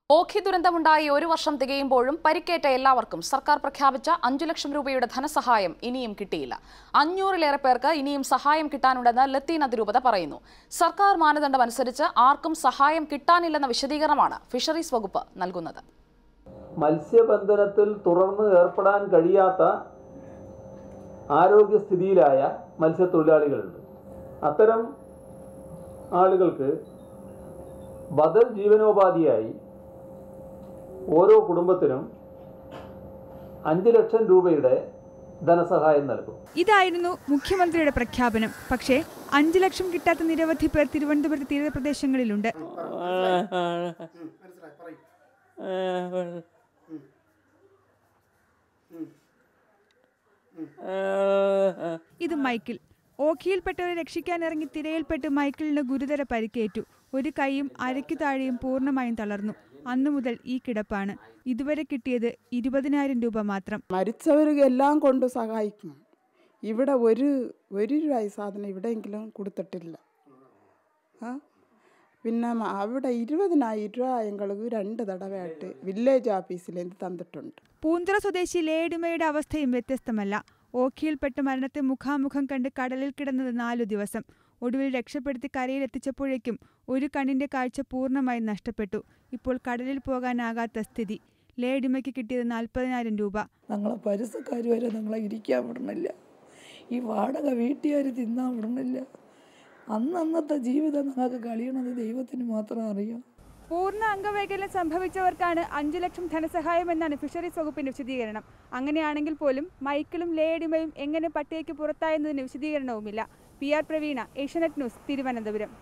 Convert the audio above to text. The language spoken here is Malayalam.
ഓഖി ദുരന്തമുണ്ടായി ഒരു വർഷം തികയുമ്പോഴും പരിക്കേറ്റ എല്ലാവർക്കും സർക്കാർ പ്രഖ്യാപിച്ച അഞ്ചു ലക്ഷം രൂപയുടെ ധനസഹായം ഇനിയും കിട്ടിയില്ല അഞ്ഞൂറിലേറെ പേർക്ക് ഇനിയും സഹായം കിട്ടാനുണ്ടെന്ന് ലത്തീൻ അതിരൂപത പറയുന്നു സർക്കാർ മാനദണ്ഡം അനുസരിച്ച് ആർക്കും സഹായം കിട്ടാനില്ലെന്ന വിശദീകരണമാണ് ഫിഷറീസ് വകുപ്പ് നൽകുന്നത് മത്സ്യബന്ധനത്തിൽ തുടർന്ന് ഏർപ്പെടാൻ കഴിയാത്ത ആരോഗ്യസ്ഥിതിയിലായ മത്സ്യത്തൊഴിലാളികളുണ്ട് അത്തരം ആളുകൾക്ക് ബദൽ ജീവനോപാധിയായി ഓരോ കുടുംബത്തിനും അഞ്ച് ലക്ഷം രൂപയുടെ ധനസഹായം നൽകും ഇതായിരുന്നു മുഖ്യമന്ത്രിയുടെ പ്രഖ്യാപനം പക്ഷേ അഞ്ചു ലക്ഷം കിട്ടാത്ത നിരവധി പേർ തിരുവനന്തപുരത്ത് തീരപ്രദേശങ്ങളിലുണ്ട് ഇത് മൈക്കിൾ ഓഖിയിൽപ്പെട്ടവരെ രക്ഷിക്കാനിറങ്ങി തിരയിൽപ്പെട്ട് മൈക്കിളിന് ഗുരുതര പരിക്കേറ്റു ഒരു കൈയും അരയ്ക്ക് താഴെയും പൂർണ്ണമായും തളർന്നു അന്നു മുതൽ ഈ കിടപ്പാണ് ഇതുവരെ കിട്ടിയത് ഇരുപതിനായിരം രൂപ മാത്രം മരിച്ചവരെല്ലാം കൊണ്ട് സഹായിക്കും ഇവിടെ ഒരു ഒരു രൂപ സാധനം ഇവിടെയെങ്കിലും കൊടുത്തിട്ടില്ല ആ പിന്നെ മ- അവിടെ ഇരുപതിനായിരം രൂപ എங்களுக்கு രണ്ട് തടവയായിട്ട് വില്ലേജ് ഓഫീസിൽ നിന്ന് തന്നിട്ടുണ്ട് പൂന്തറ സ്വദേശി ലേഡിമയുടെ അവസ്ഥയും വ്യത്യസ്തമല്ല ഓഖിയിൽപ്പെട്ട് മരണത്തെ മുഖാമുഖം കണ്ട് കടലിൽ കിടന്നത് നാലു ദിവസം ഒടുവിൽ രക്ഷപ്പെടുത്തി കരയിലെത്തിച്ചപ്പോഴേക്കും ഒരു കണ്ണിന്റെ കാഴ്ച പൂർണ്ണമായി നഷ്ടപ്പെട്ടു ഇപ്പോൾ കടലിൽ പോകാനാകാത്ത സ്ഥിതി ലേഡിമയ്ക്ക് കിട്ടിയത് നാൽപ്പതിനായിരം രൂപ ഞങ്ങളെ പരിസക്കാർ വരെ ഞങ്ങളെ ഇരിക്കാൻ വിടണില്ല ഈ വാടക വീട്ടുകാർ തിന്നാൻ വിടണില്ല അന്ന് അന്നത്തെ ജീവിതം ഞങ്ങൾക്ക് കഴിയണത് ദൈവത്തിന് മാത്രം അറിയാം പൂർണ്ണ അംഗവൈകല്യം സംഭവിച്ചവർക്കാണ് അഞ്ചു ലക്ഷം ധനസഹായം എന്നാണ് ഫിഷറീസ് വകുപ്പിന്റെ വിശദീകരണം അങ്ങനെയാണെങ്കിൽ പോലും മൈക്കിളും ലേഡിമയും എങ്ങനെ പട്ടികയ്ക്ക് പുറത്തായെന്നതിന് വിശദീകരണവുമില്ല P R Praveena Asianet news Thiruvananthapuram